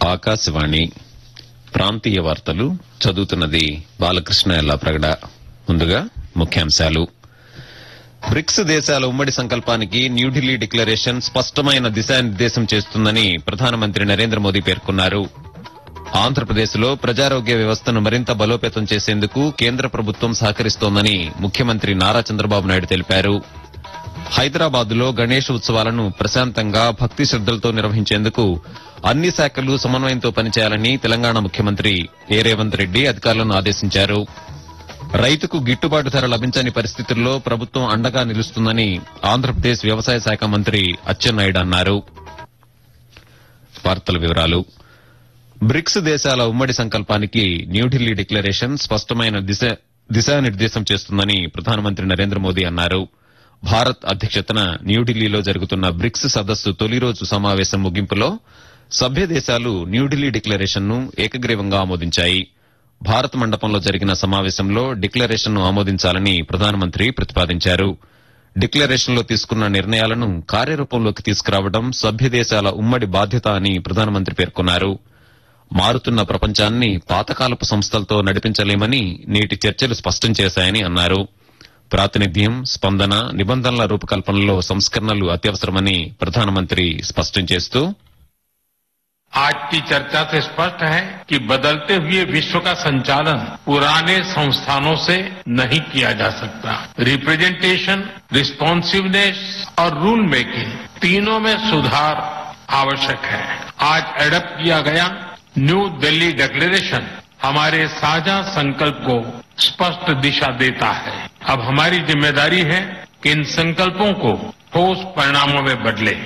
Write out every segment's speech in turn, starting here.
ఆకాశవాణి ప్రాంతీయ వార్తలు చదువుతున్నది బాలకృష్ణ ఎల్లాప్రగడ ముందుగా ముఖ్యాంశాలు బ్రిక్స్ దేశాల ఉమ్మడి సంకల్పానికి న్యూఢిల్లీ డిక్లరేషన్ స్పష్టమైన దిశానిర్దేశం చేస్తుందని ప్రధానమంత్రి నరేంద్ర మోదీ పేర్కొన్నారు ఆంధ్రప్రదేశ్లో ప్రజారోగ్య వ్యవస్థను మరింత బలోపేతం చేసేందుకు కేంద్ర ప్రభుత్వం సహకరిస్తోందని ముఖ్యమంత్రి నారా చంద్రబాబు నాయుడు తెలిపారు హైదరాబాద్ లో గణేష్ ఉత్సవాలను ప్రశాంతంగా భక్తి శ్రద్దలతో నిర్వహించేందుకు అన్ని శాఖలు సమన్వయంతో పనిచేయాలని తెలంగాణ ముఖ్యమంత్రి ఏ రేవంత్ రెడ్డి అధికారులను ఆదేశించారు రైతుకు గిట్టుబాటు ధర లభించని పరిస్థితుల్లో ప్రభుత్వం అండగా నిలుస్తుందని ఆంధ్రప్రదేశ్ వ్యవసాయ శాఖ మంత్రి అచ్చెన్నాయుడు అన్నారు వార్తల వివరాలు బ్రిక్స్ దేశాల ఉమ్మడి సంకల్పానికి న్యూఢిల్లీ డిక్లరేషన్ స్పష్టమైన దిశ దిశానిర్దేశం చేస్తుందని ప్రధానమంత్రి నరేంద్ర మోదీ అన్నారు భారత్ అధ్యక్షతన న్యూఢిల్లీలో జరుగుతున్న బ్రిక్స్ సదస్సు తొలి రోజు సమావేశం ముగింపులో సభ్య దేశాలు న్యూఢిల్లీ డిక్లరేషన్ ను ఏకగ్రీవంగా ఆమోదించాయి భారత్ మండపంలో జరిగిన సమావేశంలో డిక్లరేషన్ ను ఆమోదించాలని ప్రధానమంత్రి ప్రతిపాదించారు డిక్లరేషన్ లో తీసుకున్న నిర్ణయాలను కార్యరూపంలోకి తీసుకురావడం సభ్య దేశాల ఉమ్మడి బాధ్యత అని ప్రధానమంత్రి పేర్కొన్నారు మారుతున్న ప్రపంచాన్ని పాతకాలపు సంస్థలతో నడిపించలేమని నేటి చర్చలు స్పష్టం చేశాయని అన్నారు ప్రాతినిధ్యం స్పందన నిబంధనల రూపకల్పనలో సంస్కరణలు అత్యవసరమని ప్రధానమంత్రి స్పష్టం చేస్తూ आज की चर्चा से स्पष्ट है कि बदलते हुए विश्व का संचालन पुराने संस्थानों से नहीं किया जा सकता रिप्रेजेंटेशन रिस्पॉन्सिवनेस और रूल मेकिंग तीनों में सुधार आवश्यक है आज एडप्ट किया गया न्यू दिल्ली डिक्लेरेशन हमारे साझा संकल्प को स्पष्ट दिशा देता है अब हमारी जिम्मेदारी है कि इन संकल्पों को ठोस परिणामों में बदले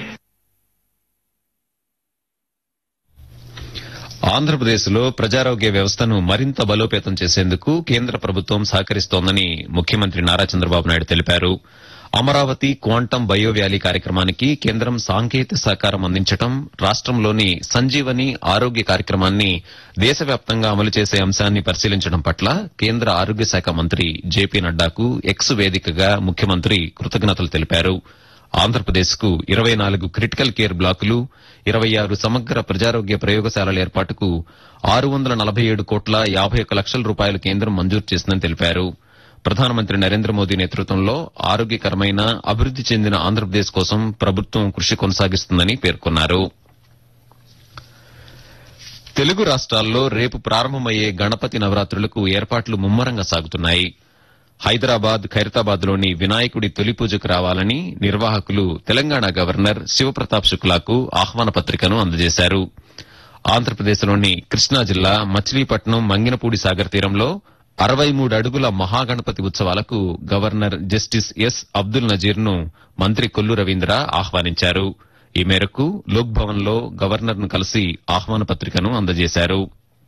ఆంధ్రప్రదేశ్లో ప్రజారోగ్య వ్యవస్థను మరింత బలోపేతం చేసేందుకు కేంద్ర ప్రభుత్వం సహకరిస్తోందని ముఖ్యమంత్రి నారా చంద్రబాబు నాయుడు తెలిపారు అమరావతి క్వాంటం బయో వ్యాలీ కార్యక్రమానికి కేంద్రం సాంకేతిక సహకారం అందించడం రాష్టంలోని సంజీవని ఆరోగ్య కార్యక్రమాన్ని దేశవ్యాప్తంగా అమలు చేసే అంశాన్ని పరిశీలించడం పట్ల కేంద్ర ఆరోగ్య శాఖ మంత్రి జేపీ నడ్డాకు ఎక్స్ వేదికగా ముఖ్యమంత్రి కృతజ్ఞతలు తెలిపారు ఆంధ్రప్రదేశ్ కు ఇరవై నాలుగు క్రిటికల్ కేర్ బ్లాకులు ఇరవై ఆరు సమగ్ర ప్రజారోగ్య ప్రయోగశాలల ఏర్పాటుకు ఆరు వందల నలభై ఏడు కోట్ల యాభై ఒక్క లక్షల రూపాయలు కేంద్రం మంజూరు చేసిందని తెలిపారు ప్రధానమంత్రి నరేంద్ర మోదీ నేతృత్వంలో ఆరోగ్యకరమైన అభివృద్ది చెందిన ఆంధ్రప్రదేశ్ కోసం ప్రభుత్వం కృషి కొనసాగిస్తుందని పేర్కొన్నారు తెలుగు రాష్ట్రాల్లో రేపు ప్రారంభమయ్యే గణపతి నవరాత్రులకు ఏర్పాట్లు ముమ్మరంగా సాగుతున్నాయి హైదరాబాద్ ఖైరతాబాద్ లోని వినాయకుడి తొలి పూజకు రావాలని నిర్వాహకులు తెలంగాణ గవర్నర్ శివప్రతాప్ శుక్లాకు ఆహ్వాన పత్రికను అందజేశారు ఆంధ్రప్రదేశ్లోని కృష్ణా జిల్లా మచిలీపట్నం మంగినపూడి సాగర్ తీరంలో అరవై మూడు అడుగుల మహాగణపతి ఉత్సవాలకు governor justice S Abdul Nazeer ను మంత్రి కొల్లు రవీంద్ర ఆహ్వానించారు ఈ మేరకు లోక్ భవన్ లో గవర్నర్ ను కలిసి ఆహ్వాన పత్రికను అందజేశారు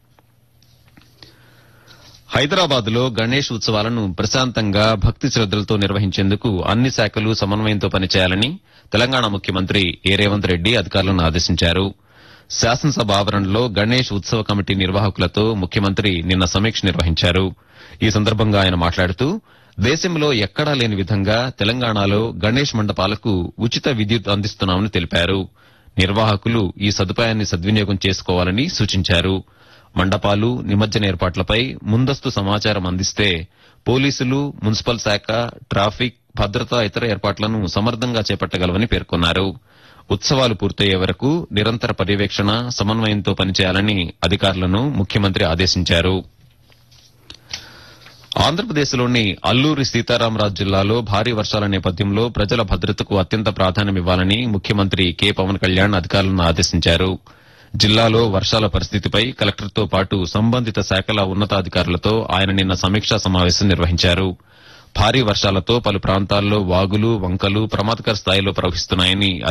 హైదరాబాద్ లో గణేష్ ఉత్సవాలను ప్రశాంతంగా భక్తి శ్రద్దలతో నిర్వహించేందుకు అన్ని శాఖలు సమన్వయంతో పనిచేయాలని తెలంగాణ ముఖ్యమంత్రి ఏ రేవంత్ రెడ్డి అధికారులను ఆదేశించారు శాసనసభ ఆవరణలో గణేష్ ఉత్సవ కమిటీ నిర్వాహకులతో ముఖ్యమంత్రి నిన్న సమీక్ష నిర్వహించారు ఈ సందర్భంగా ఆయన మాట్లాడుతూ దేశంలో ఎక్కడా లేని విధంగా తెలంగాణలో గణేష్ మండపాలకు ఉచిత విద్యుత్ అందిస్తున్నామని తెలిపారు నిర్వాహకులు ఈ సదుపాయాన్ని సద్వినియోగం చేసుకోవాలని సూచించారు మండపాలు నిమజ్జన ఏర్పాట్లపై ముందస్తు సమాచారం అందిస్తే పోలీసులు మున్సిపల్ శాఖ ట్రాఫిక్ భద్రతా ఇతర ఏర్పాట్లను సమర్థంగా చేపట్టగలవని పేర్కొన్నారు ఉత్సవాలు పూర్తయ్యే వరకు నిరంతర పర్యవేక్షణ సమన్వయంతో పనిచేయాలని అధికారులను ముఖ్యమంత్రి ఆదేశించారు ఆంధ్రప్రదేశ్లోని అల్లూరి సీతారామరాజు జిల్లాలో భారీ వర్షాల నేపథ్యంలో ప్రజల భద్రతకు అత్యంత ప్రాధాన్యమివ్వాలని ముఖ్యమంత్రి కె పవన్ కళ్యాణ్ అధికారులను ఆదేశించారు జిల్లాలో వర్షాల పరిస్థితిపై కలెక్టర్తో పాటు సంబంధిత శాఖల ఉన్నతాధికారులతో ఆయన నిన్న సమీక్షా సమావేశం నిర్వహించారు భారీ వర్షాలతో పలు ప్రాంతాల్లో వాగులు వంకలు ప్రమాదకర స్థాయిలో ప్రవహిస్తున్నాయని